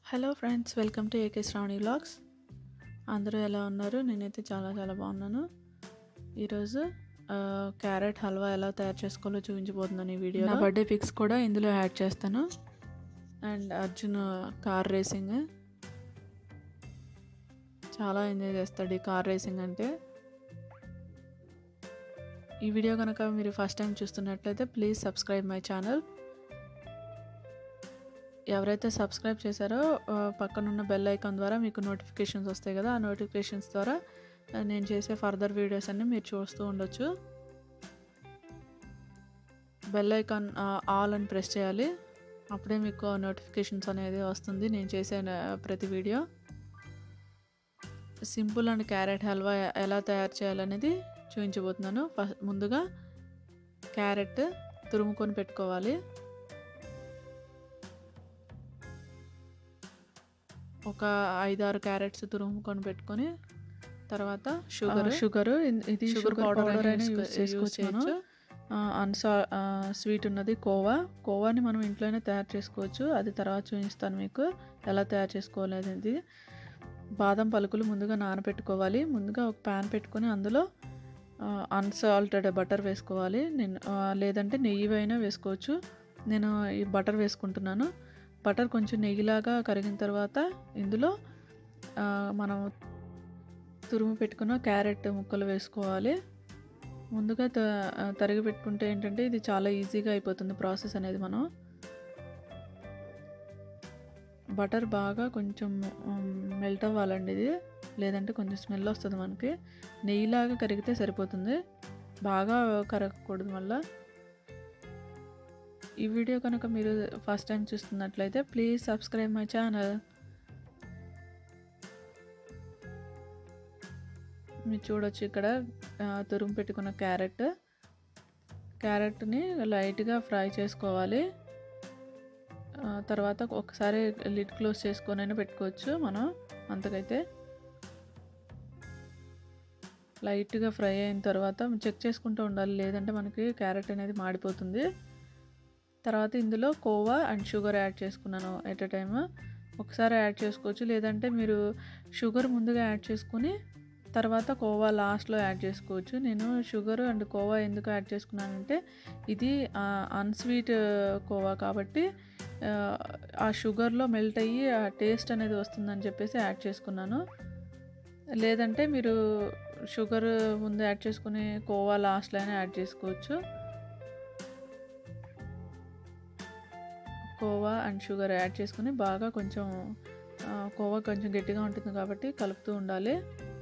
hello friends welcome to AK Sravani vlogs అందరూ ఎలా ఉన్నారు నేనైతే చాలా చాలా బాగున్నాను ఈరోజు ఆ, క్యారెట్ హల్వా ఎలా తయారు చేసుకోవాలో చూపించబోతున్నాను ఈ వీడియో నా బర్త్డే పిక్స్ కూడా ఇందులో యాడ్ చేస్తాను అండ్ అర్జున్ కార్ రేసింగ్ చాలా ఎంజాయ్ చేస్తాడు ఈ కార్ రేసింగ్ అంటే ఈ వీడియో కనుక మీరు ఫస్ట్ టైం చూస్తున్నట్లయితే ప్లీజ్ సబ్స్క్రైబ్ మై ఛానల్ ఎవరైతే సబ్స్క్రైబ్ చేశారో ఆ, పక్కనున్న బెల్ ఐకాన్ ద్వారా మీకు నోటిఫికేషన్స్ వస్తాయి కదా ఆ నోటిఫికేషన్స్ ద్వారా ఆ, నేను చేసే ఫర్దర్ వీడియోస్ అన్ని మీరు చూస్తూ ఉండొచ్చు బెల్ ఐకాన్ ఆల్ అని ప్రెస్ చేయాలి అప్పుడే మీకు నోటిఫికేషన్స్ అనేది వస్తుంది నేను చేసే ఆ, ప్రతి video simple and carrot halwa ఎలా తయారు చేయాలనేది చూపించబోతున్నాను ఫస్ట్ ముందుగా క్యారెట్ తురుముకొని పెట్టుకోవాలి ఒక ఐదారు క్యారెట్స్ తురుముకొని పెట్టుకొని తర్వాత షుగర్ షుగర్ ఇది షుగర్ పౌడర్ అయినా యూస్ చేయొచ్చు అన్సా స్వీట్ ఉన్నది కోవా కోవాని మనం ఇంట్లోనే తయారు చేసుకోవచ్చు అది తర్వాత చూపిస్తాను మీకు ఎలా తయారు చేసుకోవాలి అనేది బాదం పలుకులు ముందుగా నానబెట్టుకోవాలి ముందుగా ఒక ప్యాన్ పెట్టుకొని అందులో అన్సాల్టెడ్ బటర్ వేసుకోవాలి నేను ఆ, లేదంటే నెయ్యి అయినా వేసుకోవచ్చు నేను ఈ బటర్ వేసుకుంటున్నాను బటర్ కొంచెం నెయ్యిలాగా కరిగిన తర్వాత ఇందులో ఆ, మనం తురుము పెట్టుకున్న క్యారెట్ ముక్కలు వేసుకోవాలి ముందుగా త ఆ, తరిగి పెట్టుకుంటే ఏంటంటే ఇది చాలా ఈజీగా అయిపోతుంది ప్రాసెస్ అనేది మనం బటర్ బాగా కొంచెం మెల్ట్ అవ్వాలండి ఇది లేదంటే కొంచెం స్మెల్ వస్తుంది మనకి నెయ్యిలాగా కరిగితే సరిపోతుంది బాగా కరగకూడదు మళ్ళీ ఈ వీడియో కనుక మీరు ఫస్ట్ టైం చూస్తున్నట్లయితే ప్లీజ్ సబ్స్క్రైబ్ మై ఛానల్ మీరు చూడొచ్చు ఇక్కడ ఆ, తురుము పెట్టుకున్న క్యారెట్ క్యారెట్ని లైట్గా ఫ్రై చేసుకోవాలి ఆ, తర్వాత ఒకసారి లిడ్ క్లోజ్ చేసుకొనైనా పెట్టుకోవచ్చు మనం అంతకైతే లైట్గా ఫ్రై అయిన తర్వాత చెక్ చేసుకుంటూ ఉండాలి లేదంటే మనకి క్యారెట్ అనేది మాడిపోతుంది తర్వాత ఇందులో కోవా అండ్ షుగర్ యాడ్ చేసుకున్నాను ఎట్ ఎ టైమ్ ఒకసారి యాడ్ చేసుకోవచ్చు లేదంటే మీరు షుగర్ ముందుగా యాడ్ చేసుకుని తర్వాత కోవా లాస్ట్లో యాడ్ చేసుకోవచ్చు నేను షుగర్ అండ్ కోవా ఎందుకు యాడ్ చేసుకున్నానంటే ఇది అన్స్వీట్ కోవా కాబట్టి ఆ, ఆ షుగర్లో మెల్ట్ అయ్యి ఆ టేస్ట్ అనేది వస్తుందని చెప్పేసి యాడ్ చేసుకున్నాను లేదంటే మీరు షుగర్ ముందు యాడ్ చేసుకుని కోవా లాస్ట్లో అయినా యాడ్ చేసుకోవచ్చు కోవా అండ్ షుగర్ యాడ్ చేసుకుని బాగా కొంచెం ఆ, కోవా కొంచెం గట్టిగా ఉంటుంది కాబట్టి కలుపుతూ ఉండాలి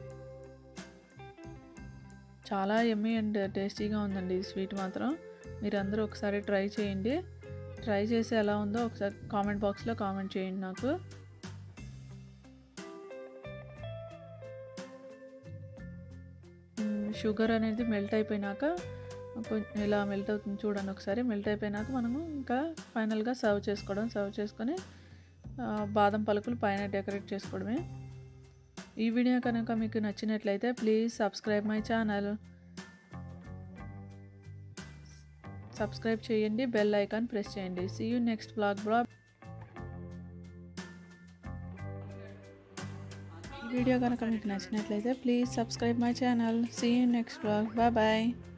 చాలా ఎమ్మీ అండ్ టేస్టీగా ఉందండి ఈ స్వీట్ మాత్రం మీరు అందరూ ఒకసారి ట్రై చేయండి ట్రై చేసి ఎలా ఉందో ఒకసారి కామెంట్ బాక్స్లో కామెంట్ చేయండి నాకు మ్, షుగర్ అనేది మెల్ట్ అయిపోయినాక కొంచెం ఇలా మెల్ట్ అవుతుంది చూడండి ఒకసారి మెల్ట్ అయిపోయినాక మనము ఇంకా ఫైనల్గా సర్వ్ చేసుకోవడం సర్వ్ చేసుకొని ఆ, బాదం పలుకులు పైన డెకరేట్ చేసుకోవడమే ఈ వీడియో కనుక మీకు నచ్చినట్లయితే please subscribe my channel subscribe చేయండి బెల్ ఐకాన్ ప్రెస్ చేయండి see you next blog blog ఈ వీడియో కనుక మీకు నచ్చినట్లయితే please subscribe my channel see you next blog bye bye